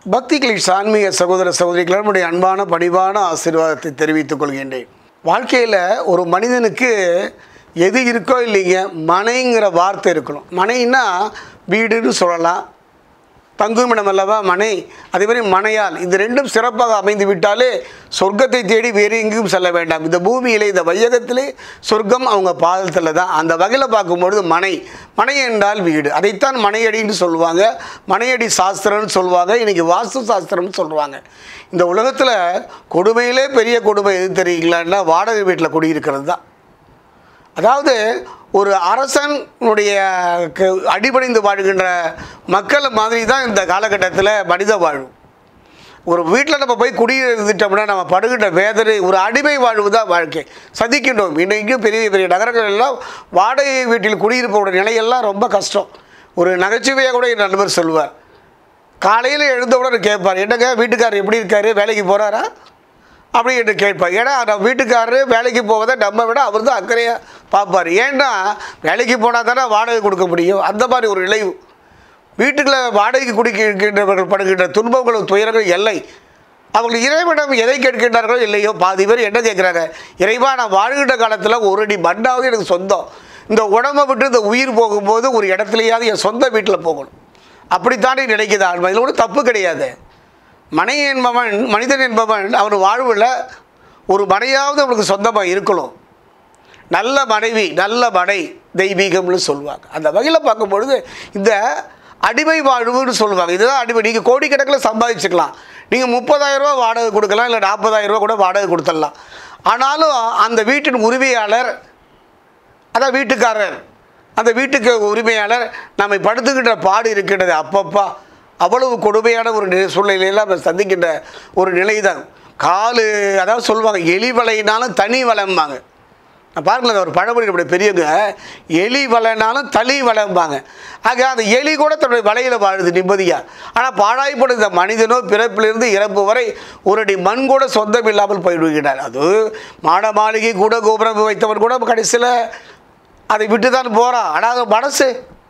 பக்தி கிளிஷ் ஆன்மீக சகோதர சகோதரிகள் நம்முடைய அன்பான பணிவான ஆசீர்வாதத்தை தெரிவித்துக் கொள்கின்றேன் வாழ்க்கையில் ஒரு மனிதனுக்கு எது இருக்கோ இல்லைங்க மனைங்கிற வார்த்தை இருக்கணும் மனைன்னா வீடுன்னு சொல்லலாம் தங்குமிடம் அல்லவா மனை அதே மாதிரி மனையால் இது ரெண்டும் சிறப்பாக அமைந்து விட்டாலே சொர்க்கத்தை தேடி வேறு எங்கேயும் செல்ல வேண்டாம் இந்த பூமியிலே இந்த வையகத்திலே சொர்க்கம் அவங்க பாதத்தில் தான் அந்த வகையில் பார்க்கும்பொழுது மனை மனை என்றால் வீடு அதைத்தான் மனையடின்னு சொல்லுவாங்க மனையடி சாஸ்திரம்னு சொல்லுவாங்க இன்றைக்கி வாஸ்து சாஸ்திரம்னு சொல்லுவாங்க இந்த உலகத்தில் கொடுமையிலே பெரிய கொடுமை எது தெரியுங்களான்னா வாடகை வீட்டில் குடியிருக்கிறது தான் அதாவது ஒரு அரசனுடைய க- அடிபணிந்து வாழ்கின்ற மக்கள் மாதிரி தான் இந்த காலகட்டத்தில் மனித வாழ்வு ஒரு வீட்டில் நம்ம போய் குடியிருந்துட்டோம்னா நம்ம படுகின்ற வேதனை ஒரு அடிமை வாழ்வு தான் வாழ்க்கை சந்திக்கின்றோம் இன்றைக்கும் பெரிய பெரிய நகரங்கள் எல்லாம் வாடகை வீட்டில் குடியிருப்போட நிலையெல்லாம் ரொம்ப கஷ்டம் ஒரு நகைச்சுவையாக கூட என் நண்பர் சொல்லுவார் காலையில் எழுந்தவுடன் கேட்பார் என்னங்க வீட்டுக்காரர் எப்படி இருக்காரு வேலைக்கு போகிறாரா அப்படி என்று கேட்பார் ஏன்னா நம்ம வீட்டுக்காரரு வேலைக்கு போவதை நம்ம விட அவர் தான் அக்கறையாக பார்ப்பார் ஏன்னா வேலைக்கு போனால் தானே வாடகை கொடுக்க முடியும் அந்த மாதிரி ஒரு நிலை வீட்டுக்குள்ள வாடகைக்கு குடிக்கின்றவர்கள் படுகின்ற துன்பங்களும் துயரங்கள் எல்லை அவர்கள் இறைவனிடம் எதை கேட்கின்றார்களோ இல்லையோ பாதி பேர் என்ன கேட்குறாங்க இறைவா நான் வாழ்கின்ற காலத்தில் ஒரு அடி மண்ணாவது எனக்கு சொந்தம் இந்த உடம்பை விட்டு இந்த உயிர் போகும்போது ஒரு இடத்துலையாவது என் சொந்த வீட்டில் போகணும் அப்படித்தானே நினைக்குது ஆன்மா இதில் ஒன்றும் தப்பு கிடையாது மனை என்பவன் மனிதன் என்பவன் அவன் வாழ்வில் ஒரு மனையாவது அவனுக்கு சொந்தமாக இருக்கணும் நல்ல மனைவி நல்ல மனை தெய்வீகம்னு சொல்லுவாங்க அந்த வகையில் பார்க்கும்பொழுது இந்த அடிமை வாழ்வுன்னு சொல்லுவாங்க இதுதான் அடிமை நீங்கள் கோடிக்கணக்கில் சம்பாதிச்சுக்கலாம் நீங்கள் முப்பதாயிரம் ரூபா வாடகை கொடுக்கலாம் இல்லை நாற்பதாயிரம் ரூபா கூட வாடகை கொடுத்துடலாம் ஆனாலும் அந்த வீட்டின் உரிமையாளர் அதான் வீட்டுக்காரர் அந்த வீட்டுக்கு உரிமையாளர் நம்மை படுத்துக்கின்ற பாடு இருக்கின்றது அப்பப்பா அவ்வளவு கொடுமையான ஒரு நிலை சூழ்நிலையில் நம்ம சந்திக்கின்ற ஒரு நிலை தான் காலு அதாவது சொல்லுவாங்க எலி வலைனாலும் தனி வலைம்பாங்க நான் பாருங்களேன் ஒரு பழமொழி நம்முடைய பெரியவங்க எலி வலைனாலும் தனி வலைம்பாங்க ஆக அந்த எலி கூட தன்னுடைய வலையில் வாழுது நிம்மதியாக ஆனால் பாழாய்ப்படும் இந்த மனிதனோ பிறப்பிலிருந்து இறப்பு வரை ஒரு அடி மண் கூட சொந்தம் இல்லாமல் போய்விடுகிறார் அது மாட மாளிகை கூட கோபுரம் வைத்தவன் கூட கடைசியில் அதை விட்டு தான் போகிறான் ஆனால் அது மனசு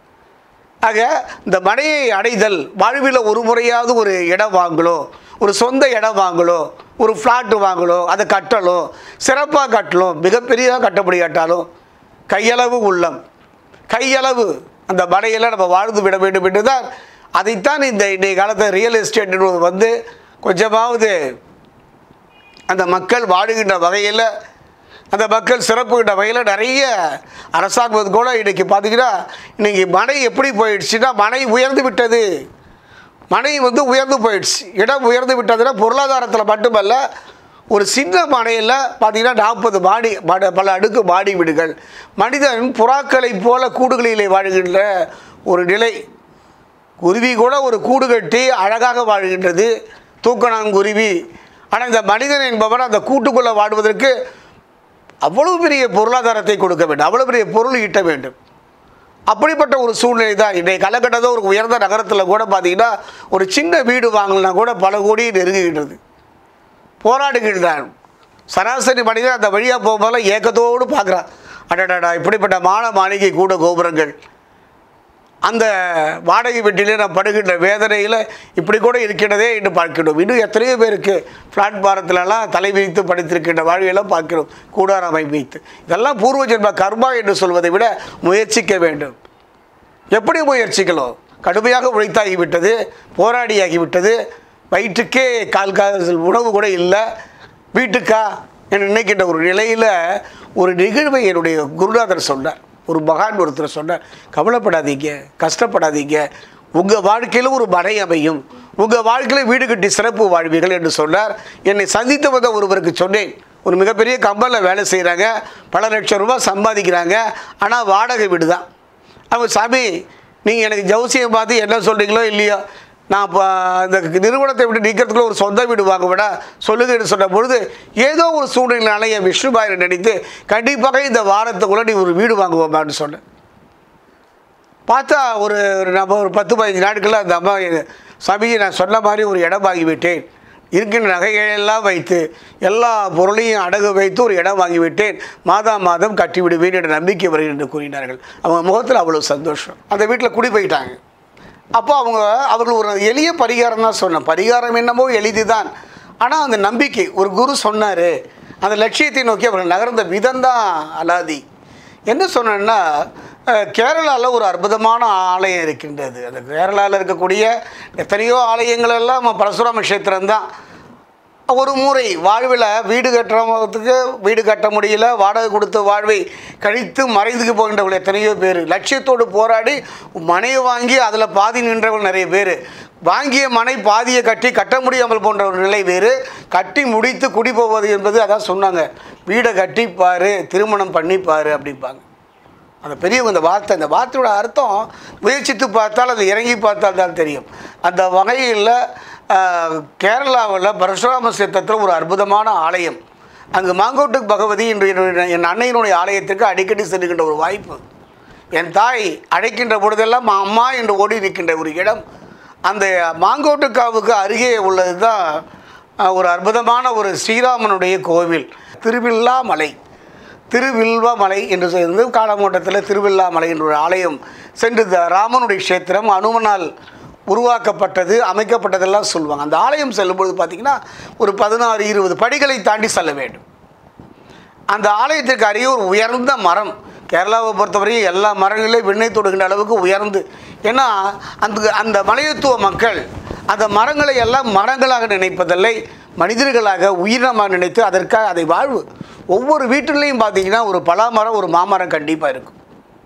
ஆக இந்த மனையை அடைதல் வாழ்வில் ஒரு முறையாவது ஒரு இடம் வாங்கலோ ஒரு சொந்த இடம் வாங்கலோ ஒரு ஃப்ளாட்டு வாங்கலோ அதை கட்டலோ சிறப்பாக கட்டலும் மிகப்பெரிய கட்ட முடியாட்டாலும் கையளவு உள்ளம் கையளவு அந்த மனையில் நம்ம வாழ்ந்து விட வேண்டும் என்று தான் அதைத்தான் இந்த இன்றைய காலத்தில் ரியல் எஸ்டேட் வந்து கொஞ்சமாவது அந்த மக்கள் வாழுகின்ற வகையில் அந்த மக்கள் சிறப்புகின்ற வகையில் நிறைய அரசாங்கம் கூட இன்றைக்கி பார்த்தீங்கன்னா இன்றைக்கி மனை எப்படி போயிடுச்சுன்னா மனை உயர்ந்து விட்டது மனை வந்து உயர்ந்து போயிடுச்சு இடம் உயர்ந்து விட்டதுன்னா பொருளாதாரத்தில் மட்டுமல்ல ஒரு சின்ன மனையில் பார்த்தீங்கன்னா நாற்பது மாடி மட பல அடுக்கு மாடி வீடுகள் மனிதன் புறாக்களைப் போல கூடுகளிலே வாழ்கின்ற ஒரு நிலை குருவி கூட ஒரு கூடு கட்டி அழகாக வாழ்கின்றது தூக்கணாங்குருவி ஆனால் இந்த மனிதன் என்பவன் அந்த கூட்டுக்குள்ளே வாழ்வதற்கு அவ்வளவு பெரிய பொருளாதாரத்தை கொடுக்க வேண்டும் அவ்வளவு பெரிய பொருள் ஈட்ட வேண்டும் அப்படிப்பட்ட ஒரு சூழ்நிலை தான் இன்றைய காலகட்டத்தில் ஒரு உயர்ந்த நகரத்தில் கூட பார்த்தீங்கன்னா ஒரு சின்ன வீடு வாங்கினா கூட பல கோடி நெருங்குகின்றது போராடுகின்றான் சராசரி மனிதன் அந்த வழியாக போகும்போதெல்லாம் ஏக்கத்தோடு பார்க்குறான் அடடடா இப்படிப்பட்ட மாட மாளிகை கூட கோபுரங்கள் அந்த வாடகை வீட்டிலே நான் படுகின்ற வேதனையில் இப்படி கூட இருக்கின்றதே என்று பார்க்கிறோம் இன்னும் எத்தனையோ பேருக்கு பிளாட்பாரத்திலலாம் தலை வைத்து படித்திருக்கின்ற வாழ்வியெல்லாம் பார்க்கிறோம் கூடார அமைத்து இதெல்லாம் பூர்வ ஜென்ம கர்மா என்று சொல்வதை விட முயற்சிக்க வேண்டும் எப்படி முயற்சிக்கலாம் கடுமையாக உழைத்தாகிவிட்டது போராடியாகிவிட்டது வயிற்றுக்கே கால் கால் உணவு கூட இல்லை வீட்டுக்கா என்று நினைக்கின்ற ஒரு நிலையில் ஒரு நிகழ்வை என்னுடைய குருநாதர் சொன்னார் ஒரு மகான் ஒருத்தர் சொன்னார் கவலைப்படாதீங்க கஷ்டப்படாதீங்க உங்கள் வாழ்க்கையில் ஒரு மனை அமையும் உங்கள் வாழ்க்கையில் வீடு கட்டி சிறப்பு வாழ்வீர்கள் என்று சொன்னார் என்னை சந்தித்து வந்த ஒருவருக்கு சொன்னேன் ஒரு மிகப்பெரிய கம்பெனியில் வேலை செய்கிறாங்க பல லட்சம் ரூபாய் சம்பாதிக்கிறாங்க ஆனால் வாடகை வீடு தான் அவங்க சாமி நீங்கள் எனக்கு ஜவுசியம் பார்த்து என்ன சொல்கிறீங்களோ இல்லையோ நான் இப்போ இந்த நிறுவனத்தை விட்டு நீக்கிறதுக்குள்ள ஒரு சொந்த வீடு வாங்க விட சொல்லுங்கன்னு சொன்ன பொழுது ஏதோ ஒரு சூழ்நிலையால என் விஷ்ணுபாயரை நினைத்து கண்டிப்பாக இந்த வாரத்துக்குள்ளே நீ ஒரு வீடு வாங்குவோமான்னு சொன்னேன் பார்த்தா ஒரு ஒரு நம்ம ஒரு பத்து பதினஞ்சு நாட்களில் அந்த அம்மா சாமி நான் சொன்ன மாதிரி ஒரு இடம் வாங்கிவிட்டேன் இருக்கின்ற நகைகள் எல்லாம் வைத்து எல்லா பொருளையும் அடகு வைத்து ஒரு இடம் வாங்கிவிட்டேன் மாதா மாதம் கட்டி விடுவேன் என்ற நம்பிக்கை வருகிறது என்று கூறினார்கள் அவங்க முகத்தில் அவ்வளோ சந்தோஷம் அந்த வீட்டில் குடி போயிட்டாங்க அப்போ அவங்க அவர்கள் ஒரு எளிய பரிகாரம் தான் சொன்னேன் பரிகாரம் என்னமோ எளிதுதான் ஆனால் அந்த நம்பிக்கை ஒரு குரு சொன்னார் அந்த லட்சியத்தை நோக்கி அவர்கள் நகர்ந்த விதம் தான் அலாதி என்ன சொன்னேன்னா கேரளாவில் ஒரு அற்புதமான ஆலயம் இருக்கின்றது அந்த கேரளாவில் இருக்கக்கூடிய எத்தனையோ ஆலயங்கள் எல்லாம் பரசுராம கஷேத்திரம் தான் ஒரு முறை வாழ்வில் வீடு கட்டுறவங்களுக்கு வீடு கட்ட முடியல வாடகை கொடுத்து வாழ்வை கழித்து மறைந்துக்கு போகின்றவர்கள் எத்தனையோ பேர் லட்சியத்தோடு போராடி மனையை வாங்கி அதில் பாதி நின்றவர்கள் நிறைய பேர் வாங்கிய மனை பாதியை கட்டி கட்ட முடியாமல் போன்ற ஒரு நிலை வேறு கட்டி முடித்து குடி போவது என்பது அதான் சொன்னாங்க வீடை கட்டிப்பார் திருமணம் பண்ணிப்பார் அப்படிம்பாங்க அந்த பெரியவங்க இந்த வார்த்தை இந்த வார்த்தையோட அர்த்தம் முயற்சித்து பார்த்தால் அது இறங்கி பார்த்தால் தான் தெரியும் அந்த வகையில் கேரளாவில் பரசுராம சித்தத்தில் ஒரு அற்புதமான ஆலயம் அங்கு மாங்கோட்டு பகவதி என்று என்னுடைய- என் அன்னையினுடைய ஆலயத்திற்கு அடிக்கடி செல்லுகின்ற ஒரு வாய்ப்பு என் தாய் அழைக்கின்ற பொழுதெல்லாம் அம்மா என்று ஓடி இருக்கின்ற ஒரு இடம் அந்த மாங்கோட்டுக்காவுக்கு அருகே உள்ளது தான் ஒரு அற்புதமான ஒரு ஸ்ரீராமனுடைய கோவில் திருவில்லாமலை திருவில்வமலை என்று சொல்லி காலமோட்டத்தில் திருவில்லாமலை என்ற ஒரு ஆலயம் சென்று த- ராமனுடைய க்ஷேத்திரம் அனுமனால் உருவாக்கப்பட்டது அமைக்கப்பட்டதெல்லாம் சொல்லுவாங்க அந்த ஆலயம் செல்லும்பொழுது பார்த்திங்கன்னா ஒரு பதினாறு இருபது படிகளை தாண்டி செல்ல வேண்டும் அந்த ஆலயத்திற்கு அருகே ஒரு உயர்ந்த மரம் கேரளாவை பொறுத்தவரையும் எல்லா மரங்களையும் விண்ணை தொடுகின்ற அளவுக்கு உயர்ந்து ஏன்னா அந்த அந்த மலையத்துவ மக்கள் அந்த மரங்களை எல்லாம் மரங்களாக நினைப்பதில்லை மனிதர்களாக உயிரினமாக நினைத்து அதற்காக அதை வாழ்வு ஒவ்வொரு வீட்டிலையும் பார்த்தீங்கன்னா ஒரு பலாமரம் ஒரு மாமரம் கண்டிப்பாக இருக்கும்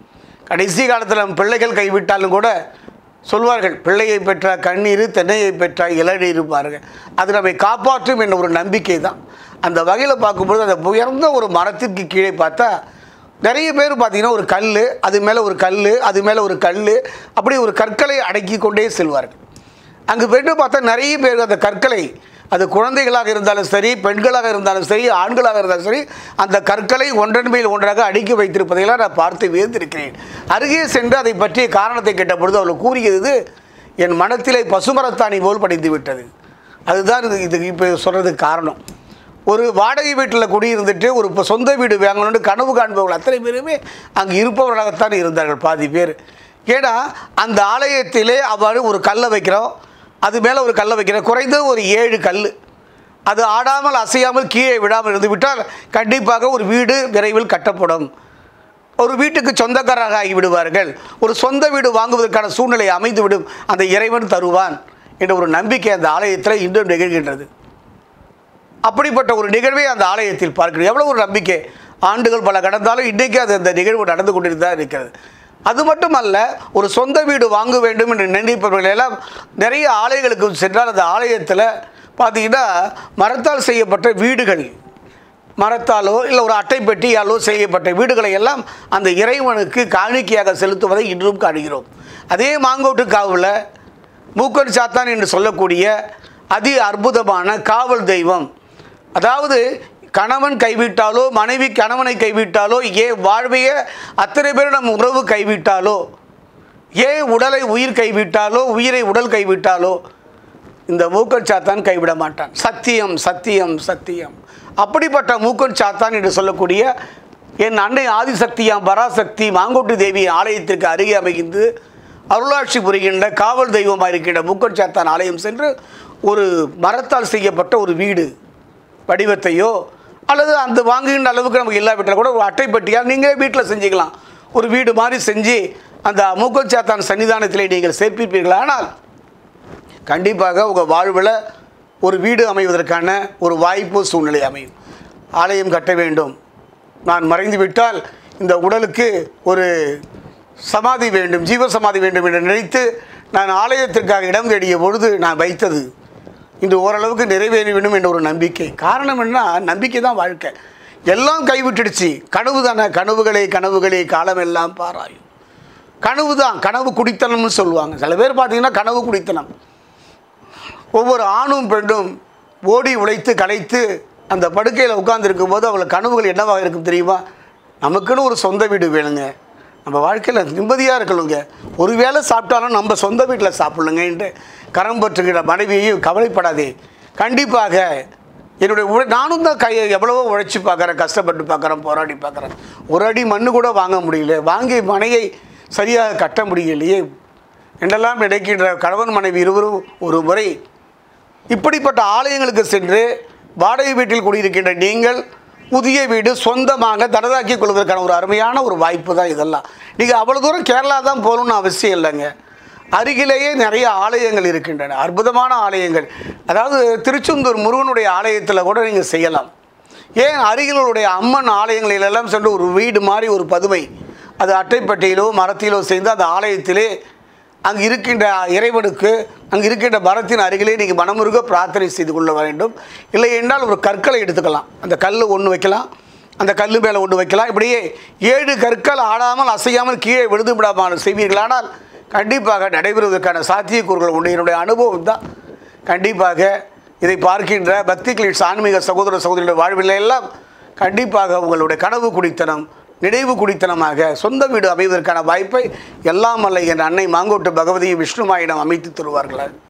கடைசி காலத்தில் பிள்ளைகள் கைவிட்டாலும் கூட சொல்வார்கள் பிள்ளையை பெற்ற கண்ணீர் தென்னையை பெற்ற இளநீர் பாருங்கள் அது நம்மை காப்பாற்றும் என்ற ஒரு நம்பிக்கை தான் அந்த வகையில் பார்க்கும்பொழுது அந்த உயர்ந்த ஒரு மரத்திற்கு கீழே பார்த்தா நிறைய பேர் பார்த்தீங்கன்னா ஒரு கல் அது மேலே ஒரு கல் அது மேலே ஒரு கல் அப்படி ஒரு கற்களை அடக்கி கொண்டே செல்வார்கள் அங்கு போயிட்டு பார்த்தா நிறைய பேர் அந்த கற்களை அது குழந்தைகளாக இருந்தாலும் சரி பெண்களாக இருந்தாலும் சரி ஆண்களாக இருந்தாலும் சரி அந்த கற்களை ஒன்றன் மேல் ஒன்றாக அடுக்கி வைத்திருப்பதையெல்லாம் நான் பார்த்து வியந்திருக்கிறேன் அருகே சென்று அதை பற்றிய காரணத்தை கேட்ட பொழுது அவள் கூறியது என் மனத்திலே பசுமரத்தாணி போல் படித்து விட்டது அதுதான் இது இது இப்போ சொல்கிறதுக்கு காரணம் ஒரு வாடகை வீட்டில் குடியிருந்துட்டு ஒரு இப்போ சொந்த வீடு வாங்கணும்னு கனவு காண்பவர்கள் அத்தனை பேருமே அங்கே இருப்பவர்களாகத்தான் இருந்தார்கள் பாதி பேர் ஏன்னா அந்த ஆலயத்திலே அவ்வாறு ஒரு கல்லை வைக்கிறோம் அது மேலே ஒரு கல்லை வைக்கிறோம் குறைந்தது ஒரு ஏழு கல் அது ஆடாமல் அசையாமல் கீழே விடாமல் இருந்து விட்டால் கண்டிப்பாக ஒரு வீடு விரைவில் கட்டப்படும் ஒரு வீட்டுக்கு சொந்தக்காரராக ஆகி விடுவார்கள் ஒரு சொந்த வீடு வாங்குவதற்கான சூழ்நிலை அமைந்துவிடும் அந்த இறைவன் தருவான் என்ற ஒரு நம்பிக்கை அந்த ஆலயத்தில் இன்றும் நிகழ்கின்றது அப்படிப்பட்ட ஒரு நிகழ்வை அந்த ஆலயத்தில் பார்க்கிறோம் எவ்வளோ ஒரு நம்பிக்கை ஆண்டுகள் பல கடந்தாலும் இன்றைக்கு அது அந்த நிகழ்வு நடந்து கொண்டு தான் இருக்கிறது அது மட்டுமல்ல ஒரு சொந்த வீடு வாங்க வேண்டும் என்று நினைப்பவர்கள் எல்லாம் நிறைய ஆலயங்களுக்கு சென்றால் அந்த ஆலயத்தில் பார்த்தீங்கன்னா மரத்தால் செய்யப்பட்ட வீடுகள் மரத்தாலோ இல்லை ஒரு அட்டை பெட்டியாலோ செய்யப்பட்ட வீடுகளை எல்லாம் அந்த இறைவனுக்கு காணிக்கையாக செலுத்துவதை இன்றும் காணுகிறோம் அதே மாங்கோட்டு காவில் மூக்கன் சாத்தான் என்று சொல்லக்கூடிய அதி அற்புதமான காவல் தெய்வம் அதாவது கணவன் கைவிட்டாலோ மனைவி கணவனை கைவிட்டாலோ ஏன் வாழ்வையே அத்தனை பேரிடம் உறவு கைவிட்டாலோ ஏன் உடலை உயிர் கைவிட்டாலோ உயிரை உடல் கைவிட்டாலோ இந்த மூக்கன் சாத்தான் கைவிட மாட்டான் சத்தியம் சத்தியம் சத்தியம் அப்படிப்பட்ட மூக்கன் சாத்தான் என்று சொல்லக்கூடிய என் அன்னை ஆதிசக்தியாம் பராசக்தி மாங்கோட்டு தேவி ஆலயத்திற்கு அருகே அமைந்து அருளாட்சி புரிகின்ற காவல் தெய்வமாக இருக்கின்ற மூக்கன் சாத்தான் ஆலயம் சென்று ஒரு மரத்தால் செய்யப்பட்ட ஒரு வீடு வடிவத்தையோ அல்லது அந்த வாங்குகின்ற அளவுக்கு நமக்கு இல்லாவிட்டால் கூட ஒரு அட்டைப்பட்டியால் நீங்களே வீட்டில் செஞ்சுக்கலாம் ஒரு வீடு மாதிரி செஞ்சு அந்த மூக்கன் சாத்தான் சன்னிதானத்திலே நீங்கள் சேர்ப்பிப்பீர்கள் ஆனால் கண்டிப்பாக உங்கள் வாழ்வில் ஒரு வீடு அமைவதற்கான ஒரு வாய்ப்பு சூழ்நிலை அமையும் ஆலயம் கட்ட வேண்டும் நான் மறைந்து விட்டால் இந்த உடலுக்கு ஒரு சமாதி வேண்டும் ஜீவ சமாதி வேண்டும் என்று நினைத்து நான் ஆலயத்திற்காக இடம் தேடிய பொழுது நான் வைத்தது இன்று ஓரளவுக்கு நிறைவேறி வேண்டும் என்ற ஒரு நம்பிக்கை காரணம் என்ன நம்பிக்கை தான் வாழ்க்கை எல்லாம் கைவிட்டுடுச்சு கனவு தானே கனவுகளே கனவுகளே காலமெல்லாம் பாராயும் கனவு தான் கனவு குடித்தனம்னு சொல்லுவாங்க சில பேர் பார்த்தீங்கன்னா கனவு குடித்தனம் ஒவ்வொரு ஆணும் பெண்ணும் ஓடி உழைத்து களைத்து அந்த படுக்கையில் உட்கார்ந்துருக்கும் போது அவங்களுக்கு கனவுகள் என்னவாக இருக்கும் தெரியுமா நமக்குன்னு ஒரு சொந்த வீடு வேணுங்க நம்ம வாழ்க்கையில் நிம்மதியாக இருக்கணுங்க ஒரு வேளை சாப்பிட்டாலும் நம்ம சொந்த வீட்டில் சாப்பிடணுங்கன்ட்டு கரம் பற்றுகிற மனைவியையும் கவலைப்படாதே கண்டிப்பாக என்னுடைய உழ நானும் தான் கை எவ்வளவோ உழைச்சி பார்க்குறேன் கஷ்டப்பட்டு பார்க்குறேன் போராடி பார்க்குறேன் ஒரு அடி மண்ணு கூட வாங்க முடியல வாங்கி மனையை சரியாக கட்ட முடியலையே என்றெல்லாம் நினைக்கின்ற கணவன் மனைவி இருவரும் ஒரு முறை இப்படிப்பட்ட ஆலயங்களுக்கு சென்று வாடகை வீட்டில் குடியிருக்கின்ற நீங்கள் புதிய வீடு சொந்தமாக தனதாக்கி கொள்வதற்கான ஒரு அருமையான ஒரு வாய்ப்பு தான் இதெல்லாம் நீங்கள் அவ்வளோ தூரம் கேரளா தான் போகணும்னு அவசியம் இல்லைங்க அருகிலேயே நிறைய ஆலயங்கள் இருக்கின்றன அற்புதமான ஆலயங்கள் அதாவது திருச்செந்தூர் முருகனுடைய ஆலயத்தில் கூட நீங்கள் செய்யலாம் ஏன் அருகிலுடைய அம்மன் ஆலயங்களிலெல்லாம் சென்று ஒரு வீடு மாதிரி ஒரு பதுமை அது அட்டைப்பட்டியிலோ மரத்திலோ செய்து அந்த ஆலயத்திலே அங்கு இருக்கின்ற இறைவனுக்கு அங்கு இருக்கின்ற மரத்தின் அருகிலே நீங்கள் மனமுருக பிரார்த்தனை செய்து கொள்ள வேண்டும் இல்லை என்றால் ஒரு கற்களை எடுத்துக்கலாம் அந்த கல் ஒன்று வைக்கலாம் அந்த கல் மேலே ஒன்று வைக்கலாம் இப்படியே ஏழு கற்கள் ஆடாமல் அசையாமல் கீழே விழுந்து விடாமல் செய்வீர்களானால் கண்டிப்பாக நடைபெறுவதற்கான சாத்தியக்கூறுகள் உண்டு என்னுடைய அனுபவம் தான் கண்டிப்பாக இதை பார்க்கின்ற பக்தி கிளீட்ஸ் ஆன்மீக சகோதர சகோதரிகளுடைய வாழ்வில் எல்லாம் கண்டிப்பாக உங்களுடைய கனவு குடித்தனம் நினைவு குடித்தனமாக சொந்த வீடு அமைவதற்கான வாய்ப்பை எல்லாம் அல்ல என் அன்னை மாங்கோட்டு பகவதியும் விஷ்ணுமாயிடம் அமைத்து தருவார்கள்